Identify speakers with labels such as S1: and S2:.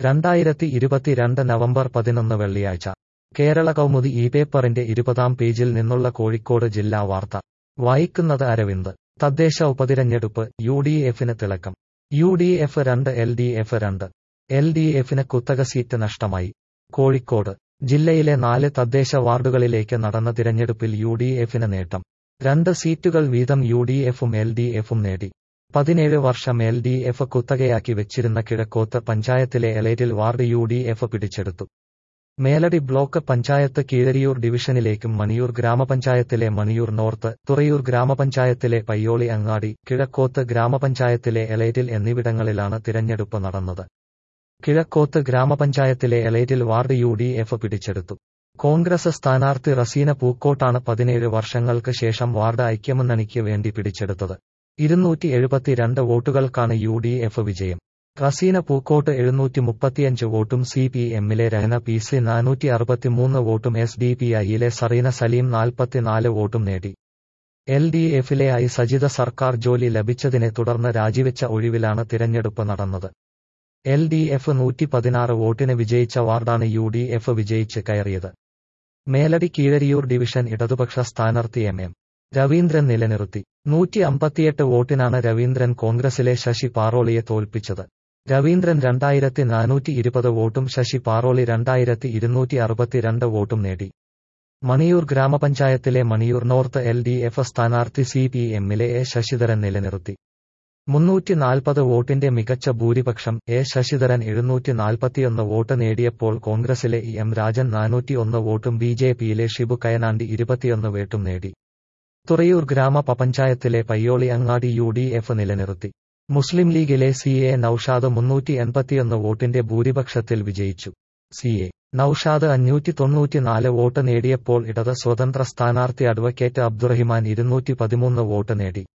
S1: രണ്ടായിരത്തി ഇരുപത്തിരണ്ട് നവംബർ പതിനൊന്ന് വെള്ളിയാഴ്ച കേരള കൗമുദി ഈ പേപ്പറിന്റെ ഇരുപതാം പേജിൽ നിന്നുള്ള കോഴിക്കോട് ജില്ലാ വാർത്ത വായിക്കുന്നത് അരവിന്ദ് തദ്ദേശ ഉപതിരഞ്ഞെടുപ്പ് യു ഡി എഫിന് തിളക്കം യു ഡി എഫ് രണ്ട് എൽ ഡി എഫ് രണ്ട് എൽ ഡി എഫിന് കുത്തക സീറ്റ് നഷ്ടമായി കോഴിക്കോട് ജില്ലയിലെ നാല് തദ്ദേശ വാർഡുകളിലേക്ക് നടന്ന തിരഞ്ഞെടുപ്പിൽ യു ഡി എഫിന് നേട്ടം രണ്ട് സീറ്റുകൾ വീതം യു ഡി എഫും എൽ ഡി എഫും നേടി പതിനേഴ് വർഷം എൽ ഡി എഫ് കുത്തകയാക്കി വെച്ചിരുന്ന കിഴക്കോത്ത് പഞ്ചായത്തിലെ Elettil ward U D F പിടിച്ചെടുത്തു മേലടി ബ്ലോക്ക് പഞ്ചായത്ത് കീഴരിയൂർ ഡിവിഷനിലേക്കും മണിയൂർ ഗ്രാമപഞ്ചായത്തിലെ മണിയൂർ നോർത്ത് തുറയൂർ ഗ്രാമപഞ്ചായത്തിലെ പയ്യോളി അങ്ങാടി കിഴക്കോത്ത് ഗ്രാമപഞ്ചായത്തിലെ എലേറ്റിൽ എന്നിവിടങ്ങളിലാണ് തിരഞ്ഞെടുപ്പ് നടന്നത് കിഴക്കോത്ത് ഗ്രാമപഞ്ചായത്തിലെ Elettil ward U D F പിടിച്ചെടുത്തു കോൺഗ്രസ് സ്ഥാനാർത്ഥി റസീന പൂക്കോട്ടാണ് പതിനേഴ് വർഷങ്ങൾക്ക് ശേഷം വാർഡ് ഐക്യമുന്നണിക്ക് വേണ്ടി പിടിച്ചെടുത്തത് ഇരുന്നൂറ്റി എഴുപത്തിരണ്ട് വോട്ടുകൾക്കാണ് യു ഡി എഫ് വിജയം റസീന പൂക്കോട്ട് എഴുന്നൂറ്റി മുപ്പത്തിയഞ്ച് വോട്ടും സി പി എമ്മിലെ രഹന പി സി നാനൂറ്റി അറുപത്തിമൂന്ന് വോട്ടും എസ് ഡി പി ഐയിലെ സറീന സലീം നാൽപ്പത്തിനാല് വോട്ടും നേടി എൽ ഡി എഫിലെ ഐ സജിത സർക്കാർ ജോലി ലഭിച്ചതിനെ തുടർന്ന് രാജിവെച്ച ഒഴിവിലാണ് തിരഞ്ഞെടുപ്പ് നടന്നത് എൽ ഡി എഫ് നൂറ്റി പതിനാറ് വോട്ടിന് വിജയിച്ച വാർഡാണ് യു ഡി എഫ് വിജയിച്ച് കയറിയത് മേലടി കീഴരിയൂർ ഡിവിഷൻ ഇടതുപക്ഷ സ്ഥാനാർത്ഥി എം എം രവീന്ദ്രൻ നിലനിർത്തി നൂറ്റി അമ്പത്തിയെട്ട് വോട്ടിനാണ് രവീന്ദ്രൻ കോൺഗ്രസിലെ ശശി പാറോളിയെ തോൽപ്പിച്ചത് രവീന്ദ്രൻ രണ്ടായിരത്തി നാനൂറ്റി ഇരുപത് വോട്ടും ശശി പാറോളി രണ്ടായിരത്തി ഇരുന്നൂറ്റി അറുപത്തിരണ്ട് വോട്ടും നേടി മണിയൂർ ഗ്രാമപഞ്ചായത്തിലെ Maniyur north L D F സ്ഥാനാർത്ഥി സി പി എമ്മിലെ എ ശശിധരൻ നിലനിർത്തി മുന്നൂറ്റി നാൽപ്പത് വോട്ടിന്റെ മികച്ച ഭൂരിപക്ഷം എ ശശിധരൻ എഴുന്നൂറ്റി നാൽപ്പത്തിയൊന്ന് വോട്ട് നേടിയപ്പോൾ കോൺഗ്രസിലെ ഇ എം രാജൻ നാനൂറ്റിയൊന്ന് വോട്ടും ബി ജെ പിയിലെ ഷിബു കയനാണ്ടി ഇരുപത്തിയൊന്ന് വോട്ടും നേടി തുറയൂർ ഗ്രാമപഞ്ചായത്തിലെ പയ്യോളി അങ്ങാടി യു ഡി എഫ് നിലനിർത്തി മുസ്ലിം ലീഗിലെ സി എ നൌഷാദ് മുന്നൂറ്റി എൺപത്തിയൊന്ന് വോട്ടിന്റെ ഭൂരിപക്ഷത്തിൽ വിജയിച്ചു സി എ നൌഷാദ് അഞ്ഞൂറ്റി തൊണ്ണൂറ്റിനാല് വോട്ട് നേടിയപ്പോൾ ഇടത് സ്വതന്ത്ര സ്ഥാനാർത്ഥി അഡ്വക്കേറ്റ് അബ്ദുറഹിമാൻ ഇരുന്നൂറ്റി പതിമൂന്ന് വോട്ട് നേടി